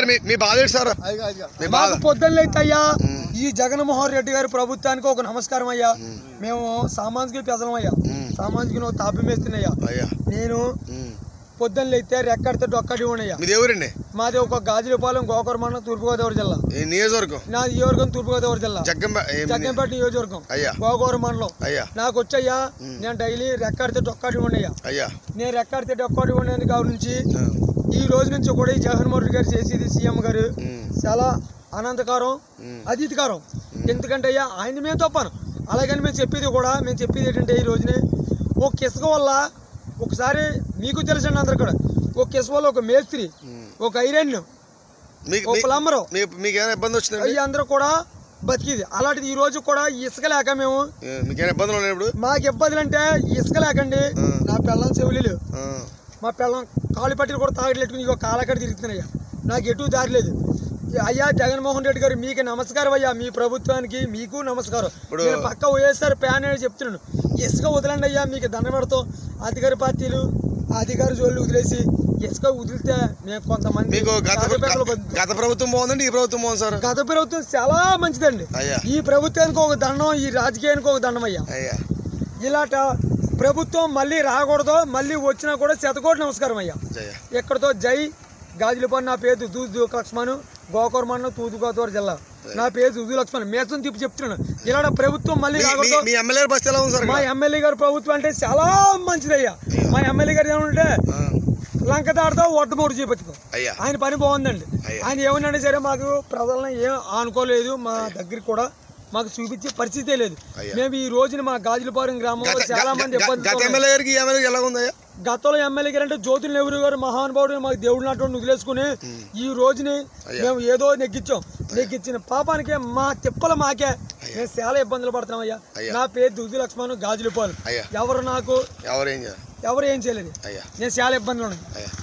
మీ మీ బాధ ఏంటి సార్ మీ బాధ మాకు పొద్దున్నైతే అయ్యా ఈ జగన్మోహన్ రెడ్డి గారి ప్రభుత్వానికి ఒక నమస్కారం అయ్యా మేము సామాజిక పెదలం అయ్యా ఉమ్. సామాజిక తాపి మేస్తున్నాయ్యా అయ్యా నేను ఉమ్. పొద్దున్నైతే రెక్కడితే డొక్కడి ఉన్నాయ్యా మీది ఎవరండి మాది ఒక గాజులపాలెం గోకవరం మండలం తూర్పుగోదావరి జిల్లా ఈ నియోజకవర్గం నా నియోజకవర్గం తూర్పుగోదావరి జిల్లా జగ్గంపే ఏ- జగ్గంపేట నియోజకవర్గం అయ్యా గోకవరం మండలం అయ్యా నాకు వచ్చయ్యా నేను డైలీ రెక్కడితే డొక్కడి ఉన్నాయ్యా అయ్యా నేను రెక్కడితే డొక్కడి ఉండేందుకు కావ నుంచి ఆ. ఈ రోజు నుంచి కూడా ఈ జగన్మోహన్ రెడ్డి గారు చేసేది సీఎం గారు ఉమ్. చాలా ఆనందకరం ఉమ్. అతీతకరం ఎందుకంటే అయ్యా ఆయన మేము తప్పాను అలాగని మేము చెప్పేది కూడా మేము చెప్పేది ఏంటంటే ఈ రోజుని ఒక ఇసుక వల్ల ఒకసారి మీకు తెలుసండి అందరు కూడా ఒక ఇసుక వల్ల ఒక మేస్త్రి ఉమ్. ఒక ఐరన్ మీకు ఒక మీ- ప్లంబరు మీ- మీకు ఏమైనా ఇబ్బంది వచ్చిందండి అయ్యి అందరూ కూడా బతికిది అలాంటిది ఈ రోజు కూడా ఈ ఇసుక లేక మేము ఏ, మీకు ఏమైనా ఇబ్బందులు ఉన్నాయి ఇప్పుడు మాకు ఇబ్బందులు అంటే ఇసుక లేకండి ఆ. నా పిల్లం చెవులు ఆ. మా పిల్లం కాలు పట్టిలు కూడా తాగట్లేట్టుకుని ఇగో కాలకడ తిరుగుతున్నాయ్యా నాకు ఎటు దారి లేదు అయ్యా జగన్మోహన్ రెడ్డి గారు మీకు నమస్కారం అయ్యా మీ ప్రభుత్వానికి మీకు నమస్కారం ఇప్పుడు- నేను పక్క వైఎస్ఆర్ ప్యాన్ అని చెప్తున్నాను ఇసుక వదలండి అయ్యా మీకు దండం పెడతాం అధికార పార్టీలు ఆ అధికార జోళ్ళు వదిలేసి ఇసుక వదిలితే మేము కొంతమంది మీకు గత పేదలు గ- గత ప్రభుత్వం బాగుందండి ఈ ప్రభుత్వం బాగుంది సార్ గత ప్రభుత్వం చాలా మంచిదండి అయ్యా ఈ ప్రభుత్వానికి ఒక దండం ఈ రాజకీయానికి ఒక దండం అయ్యా అయ్యా ఇలాట ప్రభుత్వం మళ్ళీ రాకూడదు మళ్ళీ వచ్చినా కూడా శతకోటి నమస్కారం అయ్యా జయ ఇక్కడతో జై గాజులపల్లి నా పేరు దూదు లక్ష్మణ్ గోకర్మన్న తూర్పుగోదావరి జిల్లా నా పేరు దుదు లక్ష్మణ్ మేసం తిప్పి చెప్తున్నాను ఇలాంటి ప్రభుత్వం మళ్ళీ మీ- మీ- రాకూడదు మీ ఎమ్మెల్యే బస్ ఎలా ఉంది సార్ మా ఇక్కడ? ఎమ్మెల్యే గారి ప్రభుత్వం అంటే చాలా మంచిదయ్యా మా ఎమ్మెల్యే గారు ఏమంటే ఆ. లంక దాడుతో ఒడ్డమూడు చేపట్టుకో అయ్యా ఆయన పని బాగుందండి అయ్యా. ఆయన ఏమన్నా సరే మాకు ప్రజలను ఏం ఆనుకోలేదు మా దగ్గరికి కూడా మాకు చూపించే పరిస్థితే లేదు అయ్యా. మేము ఈ రోజున మా గాజులపాలెం గ్రామంలో గత- చాలా గత- మంది గత- ఇబ్బందులు గత ఎమ్మెల్యే గారికి ఈ ఎమ్మెల్యే ఎలా ఉందయ్యా గతంలో ఎమ్మెల్యే గారు అంటే జ్యోతుల నెహ్రూ గారు మహానుభావుడు మాకు దేవుడు నాటు వదిలేసుకుని ఈ రోజుని అయ్యా. మేము ఏదో నెగ్గించాం నెగ్గించిన పాపానికే మా తిప్పలు మాకే మేము చాలా ఇబ్బందులు పడుతున్నాం అయ్యా అయ్యా. నా పేరు దుద్దు లక్ష్మణ్ గాజులపాలు అయ్యా ఎవరు నాకు ఎవరేం చేయాలి ఎవరు ఏం చేయలేదు అయ్యా నేను చాలా ఇబ్బందులు ఉన్నాయి అయ్యా